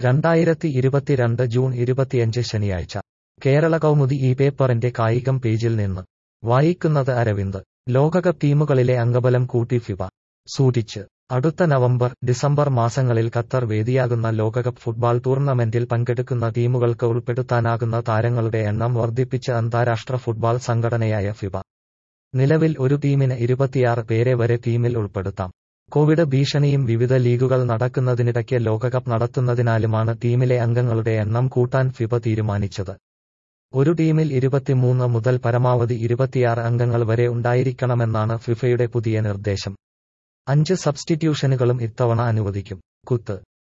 രണ്ടായിരത്തി ഇരുപത്തിരണ്ട് ജൂൺ ഇരുപത്തിയഞ്ച് ശനിയാഴ്ച കേരള കൗമുദി ഈ പേപ്പറിന്റെ കായികം പേജിൽ നിന്ന് വായിക്കുന്നത് അരവിന്ദ് ലോകകപ്പ് ടീമുകളിലെ അംഗബലം കൂട്ടി ഫിഫ സൂചിച്ച് അടുത്ത നവംബർ ഡിസംബർ മാസങ്ങളിൽ ഖത്തർ വേദിയാകുന്ന ലോകകപ്പ് ഫുട്ബോൾ ടൂർണമെന്റിൽ പങ്കെടുക്കുന്ന ടീമുകൾക്ക് ഉൾപ്പെടുത്താനാകുന്ന താരങ്ങളുടെ എണ്ണം വർദ്ധിപ്പിച്ച് അന്താരാഷ്ട്ര ഫുട്ബോൾ സംഘടനയായ ഫിഫ നിലവിൽ ഒരു ടീമിന് ഇരുപത്തിയാറ് പേരെ വരെ ടീമിൽ ഉൾപ്പെടുത്താം കോവിഡ് ഭീഷണിയും വിവിധ ലീഗുകൾ നടക്കുന്നതിനിടയ്ക്ക് ലോകകപ്പ് നടത്തുന്നതിനാലുമാണ് ടീമിലെ അംഗങ്ങളുടെ എണ്ണം കൂട്ടാൻ ഫിഫ തീരുമാനിച്ചത് ഒരു ടീമിൽ ഇരുപത്തിമൂന്ന് മുതൽ പരമാവധി ഇരുപത്തിയാറ് അംഗങ്ങൾ വരെ ഉണ്ടായിരിക്കണമെന്നാണ് ഫിഫയുടെ പുതിയ നിർദ്ദേശം അഞ്ച് സബ്സ്റ്റിറ്റ്യൂഷനുകളും ഇത്തവണ അനുവദിക്കും കുത്ത്